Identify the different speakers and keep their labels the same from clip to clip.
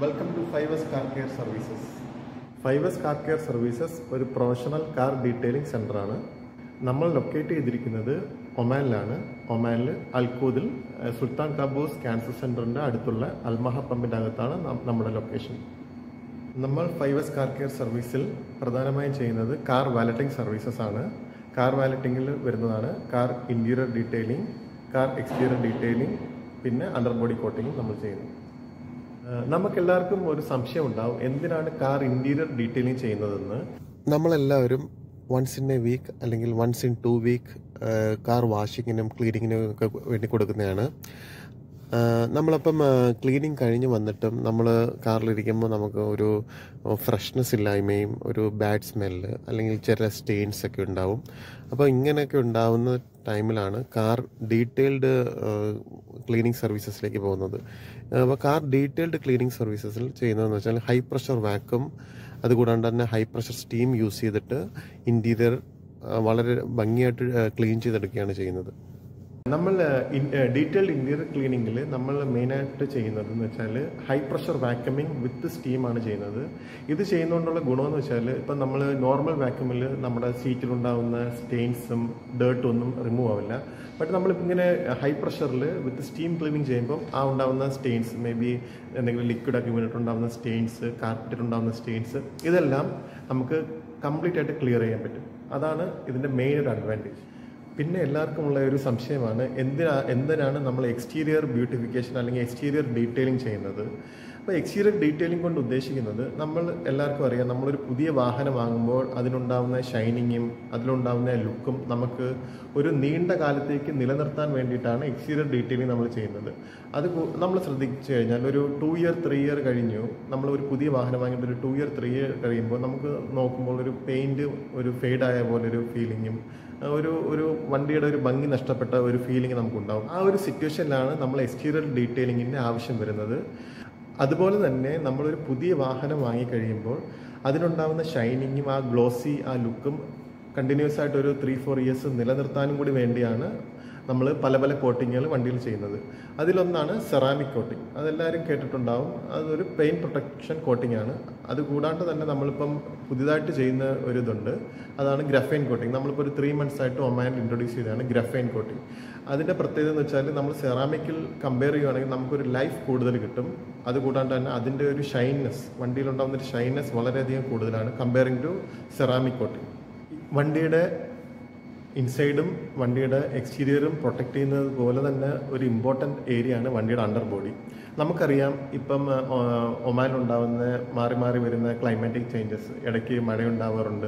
Speaker 1: welcome to Fives car care services Fives car care services ഒരു professional car detailing സെൻ്ററാണ് നമ്മൾ locate ചെയ്തിരിക്കുന്നത് ഒമാനിലാണ് ഒമാനിൽ അൽക്കൂദിൽ ഏഹ്, സുൽത്താൻ കാബൂസ് ക്യാൻസർ സെൻ്ററിൻ്റെ അടുത്തുള്ള അൽമഹ പമ്പിൻ്റെ അകത്താണ് നം- നമ്മുടെ ലൊക്കേഷൻ നമ്മൾ ഫൈവസ് കാർ കെയർ സർവീസിൽ പ്രധാനമായും ചെയ്യുന്നത് കാർ വാലറ്റിംഗ് സർവീസസ് ആണ് കാർ വാലറ്റിങ്ങിൽ വരുന്നതാണ് car interior detailing car exterior detailing പിന്നെ അണ്ടർ ബോഡി കോട്ടിങ്ങും നമ്മൾ ചെയ്യുന്നു ഏഹ് നമുക്കെല്ലാവർക്കും ഒരു സംശയം ഉണ്ടാവും എന്തിനാണ് കാർ ഇന്റീരിയർ ഡീറ്റെയിലിംഗ് ചെയ്യുന്നതെന്ന്
Speaker 2: നമ്മളെല്ലാവരും വൺസ് ഇൻ എ വീക്ക് അല്ലെങ്കിൽ once in two week car വാഷിങ്ങിനും ക്ലീനിങ്ങിനും ഒക്കെ വേണ്ടി കൊടുക്കുന്നതാണ് ആ, നമ്മളപ്പം ക്ലീനിങ് കഴിഞ്ഞ് വന്നിട്ടും നമ്മൾ കാറിലിരിക്കുമ്പോൾ നമുക്ക് ഒരു ഫ്രഷ്നെസ് ഇല്ലായ്മയും ഒരു ബാഡ് സ്മെല്ല് അല്ലെങ്കിൽ ചില സ്റ്റെയിൻസ് ഒക്കെ ഉണ്ടാവും അപ്പോൾ ഇങ്ങനെയൊക്കെ ഉണ്ടാവുന്ന ടൈമിലാണ് കാർ ഡീറ്റെയിൽഡ് ക്ലീനിങ് സർവീസസിലേക്ക് പോകുന്നത് അപ്പോൾ കാർ ഡീറ്റെയിൽഡ് ക്ലീനിങ് സർവീസസിൽ ചെയ്യുന്നതെന്ന് വെച്ചാൽ ഹൈ പ്രഷർ വാക്വം അതുകൂടാണ്ട് തന്നെ ഹൈ പ്രഷർ സ്റ്റീം യൂസ് ചെയ്തിട്ട് ഇൻറ്റീരിയർ വളരെ ഭംഗിയായിട്ട് ക്ലീൻ ചെയ്തെടുക്കുകയാണ് ചെയ്യുന്നത്
Speaker 1: നമ്മൾ ഡീറ്റെയിൽഡ് ഇന്റീരിയർ ക്ലീനിങ്ങിൽ നമ്മൾ മെയിനായിട്ട് ചെയ്യുന്നത് എന്ന് വെച്ചാൽ ഹൈ പ്രഷർ വാക്യൂമിങ് വിത്ത് സ്റ്റീമാണ് ചെയ്യുന്നത് ഇത് ചെയ്യുന്നതുകൊണ്ടുള്ള ഗുണമെന്ന് വെച്ചാൽ ഇപ്പം നമ്മൾ നോർമൽ വാക്യൂമിൽ നമ്മുടെ സീറ്റിലുണ്ടാവുന്ന സ്റ്റെയിൻസും ഡേർട്ടും ഒന്നും റിമൂവ് ആവില്ല ബട്ട് നമ്മൾ ഇങ്ങനെ ഹൈ പ്രഷറിൽ വിത്ത് സ്റ്റീം ക്ലീനിങ് ചെയ്യുമ്പോൾ ആ ഉണ്ടാവുന്ന സ്റ്റെയിൻസ് മേ ബി എന്തെങ്കിലും ലിക്വിഡ് ഒക്കെ വീണിട്ട് ഉണ്ടാവുന്ന സ്റ്റെയിൻസ് കാർപ്പറ്റിൽ ഉണ്ടാവുന്ന സ്റ്റെയിൻസ് ഇതെല്ലാം നമുക്ക് കംപ്ലീറ്റ് ആയിട്ട് ക്ലിയർ ചെയ്യാൻ പറ്റും അതാണ് ഇതിൻ്റെ മെയിൻ ഒരു അഡ്വാൻറ്റേജ് പിന്നെ എല്ലാവർക്കും ഉള്ള ഒരു സംശയമാണ് എന്തിനാ എന്തിനാണ് നമ്മൾ എക്സ്റ്റീരിയർ ബ്യൂട്ടിഫിക്കേഷൻ അല്ലെങ്കിൽ എക്സ്റ്റീരിയർ ഡീറ്റെയിലിംഗ് ചെയ്യുന്നത് അപ്പോൾ എക്സ്റ്റീരിയർ ഡീറ്റെയിലിംഗ് കൊണ്ട് ഉദ്ദേശിക്കുന്നത് നമ്മൾ എല്ലാവർക്കും അറിയാം നമ്മളൊരു പുതിയ വാഹനം വാങ്ങുമ്പോൾ അതിനുണ്ടാവുന്ന ഷൈനിങ്ങും അതിലുണ്ടാവുന്ന ലുക്കും നമുക്ക് ഒരു നീണ്ട കാലത്തേക്ക് നിലനിർത്താൻ വേണ്ടിയിട്ടാണ് എക്സ്റ്റീരിയർ ഡീറ്റെയിലിംഗ് നമ്മൾ ചെയ്യുന്നത് അത് കു- നമ്മൾ ശ്രദ്ധിച്ചു കഴിഞ്ഞാൽ ഒരു ടു ഇയർ ത്രീ ഇയർ കഴിഞ്ഞു നമ്മൾ ഒരു പുതിയ വാഹനം വാങ്ങിയിട്ട് ഒരു ടു ഇയർ ത്രീ ഇയർ കഴിയുമ്പോൾ നമുക്ക് നോക്കുമ്പോൾ ഒരു പെയിൻറ് ഒരു ഫെയ്ഡായ പോലെ ഒരു ഫീലിങ്ങും ഒരു ഒരു വണ്ടിയുടെ ഒരു ഭംഗി നഷ്ടപ്പെട്ട ഒരു ഫീലിംഗ് നമുക്കുണ്ടാവും ആ ഒരു സിറ്റുവേഷനിലാണ് നമ്മൾ എക്സ്റ്റീരിയർ ഡീറ്റെയിലിങ്ങിൻ്റെ ആവശ്യം വരുന്നത് അതുപോലെ തന്നെ നമ്മളൊരു പുതിയ വാഹനം വാങ്ങിക്കഴിയുമ്പോൾ അതിനുണ്ടാവുന്ന ഷൈനിങ്ങും ആ ഗ്ലോസി ആ ലുക്കും കണ്ടിന്യൂസ് ആയിട്ട് ഒരു ത്രീ ഫോർ ഇയേഴ്സ് നിലനിർത്താനും കൂടി വേണ്ടിയാണ് നമ്മൾ പല പല കോട്ടിങ്ങുകൾ വണ്ടിയിൽ ചെയ്യുന്നത് അതിലൊന്നാണ് സെറാമിക് കോട്ടിംഗ് അതെല്ലാവരും കേട്ടിട്ടുണ്ടാവും അതൊരു പെയിൻ പ്രൊട്ടക്ഷൻ കോട്ടിംഗ് ആണ് അത് കൂടാണ്ട് തന്നെ നമ്മളിപ്പം പുതിയതായിട്ട് ചെയ്യുന്ന ഒരു ഇതുണ്ട് അതാണ് ഗ്രഫൈൻ കോട്ടിംഗ് നമ്മളിപ്പോൾ ഒരു ത്രീ മന്ത്സ് ആയിട്ട് ഒമാനിൽ ഇൻട്രൊഡ്യൂസ് ചെയ്തതാണ് ഗ്രഫൈൻ കോട്ടിംഗ് അതിൻ്റെ പ്രത്യേകത എന്ന് വെച്ചാൽ നമ്മൾ സെറാമിക്കിൽ കമ്പയർ ചെയ്യുവാണെങ്കിൽ നമുക്കൊരു ലൈഫ് കൂടുതൽ കിട്ടും അത് കൂടാണ്ട് തന്നെ അതിൻ്റെ ഒരു ഷൈനസ് വണ്ടിയിലുണ്ടാകുന്ന ഒരു ഷൈനസ് വളരെയധികം കൂടുതലാണ് കമ്പയറിംഗ് ടു സെറാമിക് കോട്ടിംഗ് വണ്ടിയുടെ ഇൻസൈഡും വണ്ടിയുടെ എക്സ്റ്റീരിയറും പ്രൊട്ടക്ട് ചെയ്യുന്നത് പോലെ തന്നെ ഒരു ഇമ്പോർട്ടൻറ്റ് ഏരിയ ആണ് വണ്ടിയുടെ അണ്ടർ ബോഡി നമുക്കറിയാം ഇപ്പം ഒമാനിലുണ്ടാവുന്ന മാറി മാറി വരുന്ന ക്ലൈമാറ്റിക് ചേഞ്ചസ് ഇടയ്ക്ക് മഴയുണ്ടാവാറുണ്ട്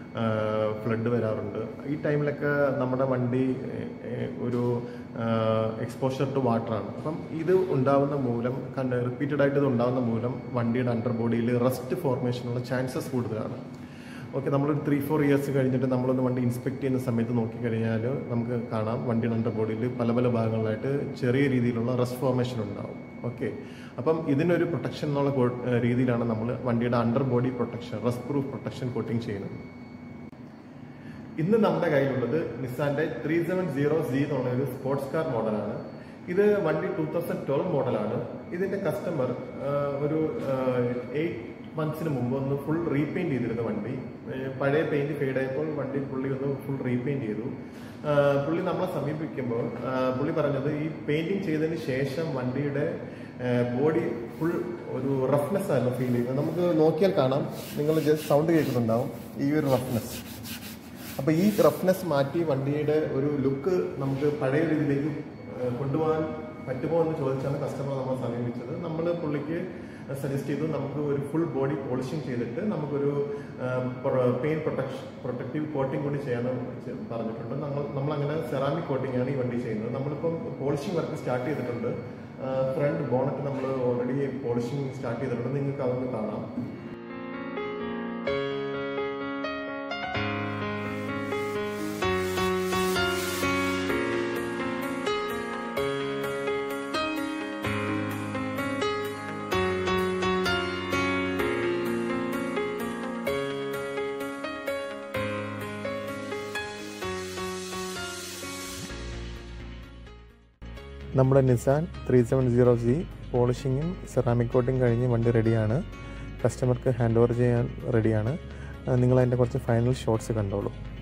Speaker 1: ഫ്ലഡ് വരാറുണ്ട് ഈ ടൈമിലൊക്കെ നമ്മുടെ വണ്ടി ഏഹ്, ഒരു എക്സ്പോഷർ ടു വാട്ടറാണ് അപ്പം ഇത് ഉണ്ടാവുന്ന മൂലം കണ്ട് റിപ്പീറ്റഡ് ആയിട്ട് ഇത് ഉണ്ടാവുന്ന മൂലം വണ്ടിയുടെ അണ്ടർ ബോഡിയിൽ റസ്റ്റ് ഫോർമേഷനുള്ള ചാൻസസ് കൂടുതലാണ് ഓക്കെ നമ്മളൊരു ത്രീ ഫോർ ഇയേഴ്സ് കഴിഞ്ഞിട്ട് നമ്മളൊന്ന് വണ്ടി ഇൻസ്പെക്ട് ചെയ്യുന്ന സമയത്ത് നോക്കിക്കഴിഞ്ഞാൽ നമുക്ക് കാണാം വണ്ടിയുടെ അണ്ടർ ബോഡിയിൽ പല പല ഭാഗങ്ങളിലായിട്ട് ചെറിയ രീതിയിലുള്ള റെസ്റ്റ് ഫോർമേഷൻ ഉണ്ടാവും ഓക്കെ അപ്പം ഇതിനൊരു പ്രൊട്ടക്ഷൻ എന്നുള്ള കോ- ഏഹ് രീതിയിലാണ് നമ്മൾ വണ്ടിയുടെ under body protection rust proof protection coating ചെയ്യുന്നത് ഇന്ന് നമ്മുടെ കയ്യിലുള്ളത് നിസാന്റെ ത്രീ സെവൻ സീറോ സി എന്നുള്ള ഒരു സ്പോർട്സ് കാർ മോഡലാണ് ഇത് വണ്ടി ടൂ തൗസൻഡ് ട്വൽവ് മോഡലാണ് ഇതിന്റെ കസ്റ്റമർ ഒരു എയ്റ്റ് മന്ത്സിന് മുമ്പ് ഒന്ന് ഫുൾ റീപെയിന്റ് ചെയ്തിരുന്ന വണ്ടി ഏഹ് പഴയ പെയിന്റ് ഫെയ്ഡ് ആയപ്പോൾ വണ്ടി പുള്ളി ഒന്ന് ഫുൾ റീപെയിന്റ് ചെയ്തു ആഹ് പുള്ളി നമ്മളെ സമീപിക്കുമ്പോൾ ആഹ് പുള്ളി പറഞ്ഞത് ഈ പെയിന്റിങ് ചെയ്തതിന് ശേഷം വണ്ടിയുടെ ബോഡി ഫുൾ ഒരു റഫ്നെസ് ആയിരുന്നു ഫീൽ ചെയ്യുന്നത് നമുക്ക് നോക്കിയാൽ കാണാം നിങ്ങൾ ജസ്റ്റ് സൗണ്ട് കേൾക്കുന്നുണ്ടാവും ഈ ഒരു റഫ്നെസ് അപ്പൊ ഈ റഫ്നെസ് മാറ്റി വണ്ടിയുടെ ഒരു ലുക്ക് നമുക്ക് പഴയ രീതിയിലേക്ക് ഏഹ് കൊണ്ടുപോകാൻ പറ്റുമോ എന്ന് ചോദിച്ചാണ് കസ്റ്റമർ നമ്മളെ സമീപിച്ചത് നമ്മൾ പുള്ളിക്ക് സജസ്റ്റ് ചെയ്തു നമുക്ക് ഒരു ഫുൾ ബോഡി പോളിഷിംഗ് ചെയ്തിട്ട് നമുക്കൊരു പെയിൻ പ്രൊട്ടക്ഷൻ പ്രൊട്ടക്റ്റീവ് കോട്ടിംഗ് കൂടി ചെയ്യാമെന്ന് ചെ- പറഞ്ഞിട്ടുണ്ട് നമ്മൾ നമ്മളങ്ങനെ സെറാമിക് കോട്ടിംഗ് ആണ് ഈ വണ്ടി ചെയ്യുന്നത് നമ്മളിപ്പം പോളിഷിംഗ് വർക്ക് സ്റ്റാർട്ട് ചെയ്തിട്ടുണ്ട് ഫ്രണ്ട് ബോണറ്റ് നമ്മൾ ഓൾറെഡി പോളിഷിംഗ് സ്റ്റാർട്ട് ചെയ്തിട്ടുണ്ട് നിങ്ങൾക്ക് അതൊന്ന് കാണാം നമ്മുടെ Nissan three seven zero C പോളിഷിങ്ങും സെറാമിക് കോട്ടിങ് കഴിഞ്ഞ് വണ്ടി റെഡിയാണ് കസ്റ്റമർക്ക് ഹാൻഡ് ഓവർ ചെയ്യാൻ റെഡിയാണ് നിങ്ങൾ അതിൻ്റെ കുറച്ച് ഫൈനൽ ഷോട്ട്സ് കണ്ടോളൂ